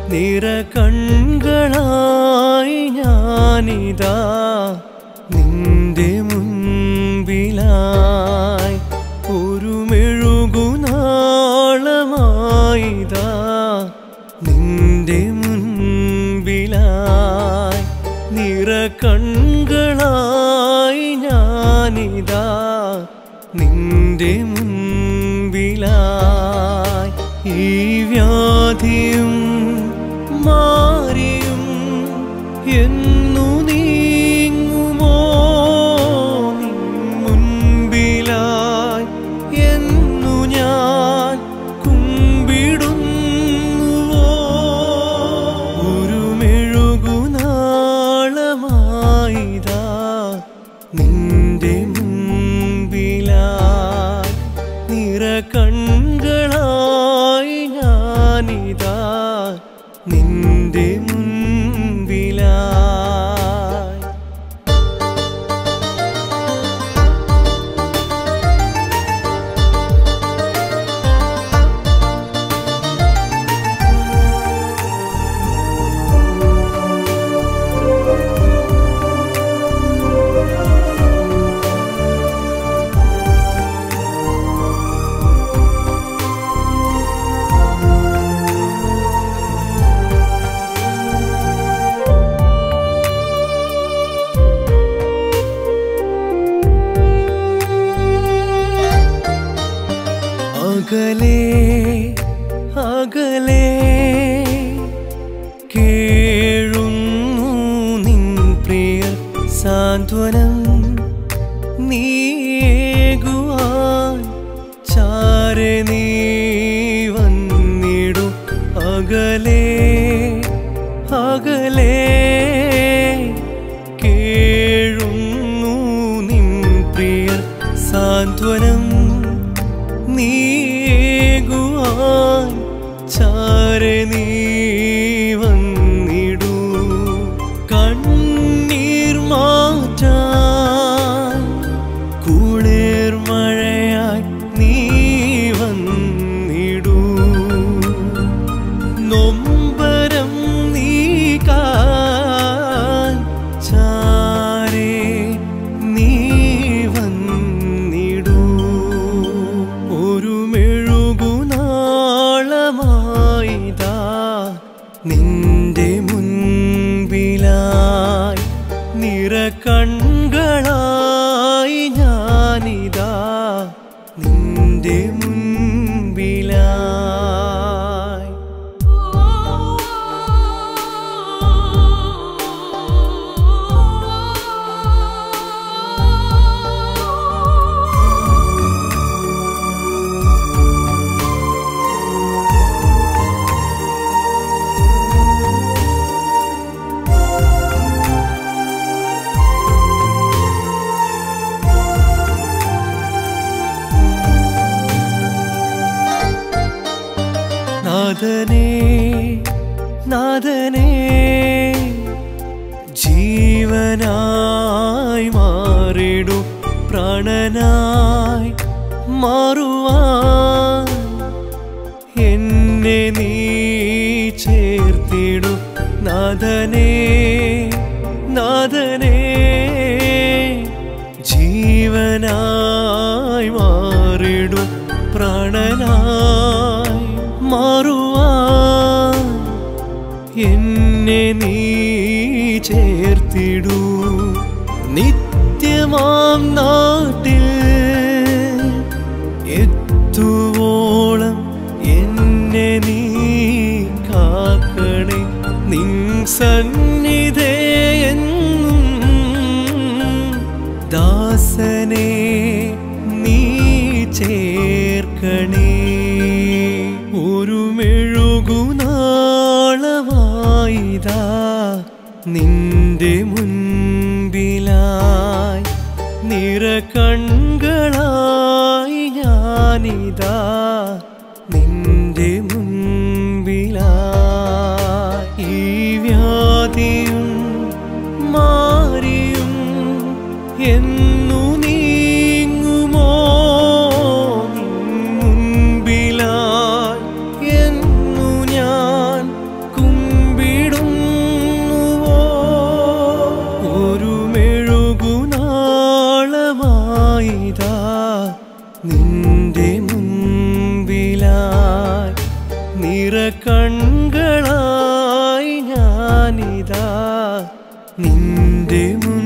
നിറകൺകളായി ഞാനിതാ നിന്റെ മുൻപിലായി ഒരു മെഴുകുനാളമായിതാ നിന്റെ മുൻപിലായി നിറകൺകളായി ഞാനിതാ നിന്റെ മുൻപിലായി ഈ വ്യാധിയും മാറിയും എന്നു നീങ്ങുമോ നിൻ മുൻപിലായി എന്നു ഞാൻ കുമ്പിടുന്നുവോ ഒരു മെഴുകുനാളമായിതാ നിന്റെ മുൻപിലായി നിറകൺകളായി ഞാനിതാ നിന്റെ മുൻപിലായി അകലേ അകലേ കേഴുന്നു നിൻ പ്രിയ സാന്ത്വനം നീകുവാൻ ചാരെ നീ വന്നിടു അകലേ അകലേ കേഴുന്നു നിൻ പ്രിയ സാന്ത്വനം നീകുവാൻ ചാരെ നീ വന്നിടൂ കണ്ണീർ മാറ്റാൻ കുളിർ മഴയായി നീ വന്നിടൂ നൊമ്പരം നീക്കാൻ ചാരെ നീ വന്നിടൂ ഒരു മെഴുകുനാളമായിതാ നിന്റെ മുൻപിലായി നിറകൺകളായി ഞാനിതാ നിന്റെ മുൻപിലായി നാഥനേ നാഥനേ ജീവനായി മാറിടു പ്രാണനായി മാറുവാൻ എന്നെ നീ ചേർത്തിടു നാഥനേ നാഥനേ ജീവനായി മാറിടു പ്രാണനായി മാറുവാൻ എന്നെ നീ ചേർത്തിടൂ നിത്യമാം നാട്ടിൽ എത്തുവോളം എന്നെ നീ കാക്കണേ നിൻ സന്നിധേ എന്നും ദാസനെ നീ ചേർക്കണേ ഒരു മെഴുകുനാളമായിതാ നിന്റെ മുൻപിലായി നിറകൺകളായി ഞാനിതാ നിന്റെ മുൻപിലായി ഈ വ്യാധിയും മാറിയും എന്നു നീങ്ങുമോ നിൻ മുൻപിലായി എന്നു ഞാൻ കും നിറകൺകളായി ഞാനിതാ നിന്റെ മുൻ